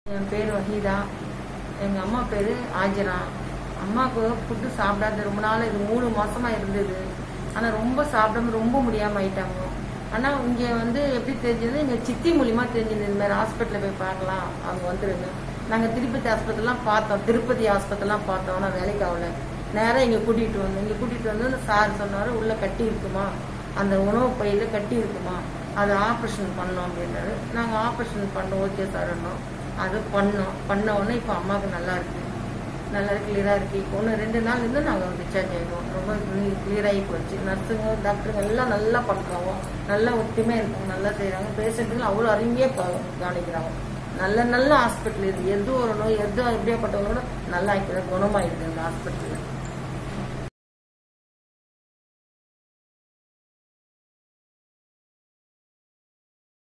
என் பேர் வஹீதா எங்கள் அம்மா பேர் ஆஜரா அம்மாவுக்கு ஃபுட்டு சாப்பிடாத ரொம்ப நாள் இது மூணு மாசமா இருந்தது ஆனால் ரொம்ப சாப்பிடாம ரொம்ப முடியாமல் ஆயிட்டாங்க ஆனால் இங்கே வந்து எப்படி தெரிஞ்சது எங்கள் சித்தி மூலியமா தெரிஞ்சது இந்த மாதிரி ஹாஸ்பிட்டலில் போய் பார்க்கலாம் அவங்க வந்துருங்க நாங்கள் திருப்பதி ஹாஸ்பிட்டல்லாம் பார்த்தோம் திருப்பதி ஹாஸ்பிட்டல்லாம் பார்த்தோம் ஆனால் வேலைக்கு ஆகல நேராக இங்கே கூட்டிகிட்டு வந்தோம் இங்கே கூட்டிகிட்டு வந்து அந்த சார் சொன்னார் உள்ளே கட்டி இருக்குமா அந்த உணவு பையில கட்டி இருக்குமா அதை ஆப்ரேஷன் பண்ணோம் அப்படின்னாரு நாங்கள் ஆப்ரேஷன் பண்ணோம் ஓகே சார் அது பண்ணோம் பண்ண உடனே இப்போ அம்மாவுக்கு நல்லா இருக்கு நல்லா கிளியராக இருக்கு இப்போ ஒன்று ரெண்டு நாள் இருந்து நாங்கள் டிஸ்சார்ஜ் ஆகிடுவோம் ரொம்ப கிளியராகி போச்சு நர்ஸுங்க டாக்டருங்க எல்லாம் நல்லா பண்ணுறாங்க நல்லா ஒத்துமையாக இருக்காங்க நல்லா செய்கிறாங்க பேஷண்ட்டுங்க அவ்வளோ அருமையாக ப- கவனிக்கிறாங்க நல்ல நல்ல ஹாஸ்பிட்டல் இது எது ஒரு நோய் எது எப்படியாப்பட்டவங்களோட நல்லா ஆக்கிற குணமாயிடுது இந்த ஹாஸ்பிட்டலில்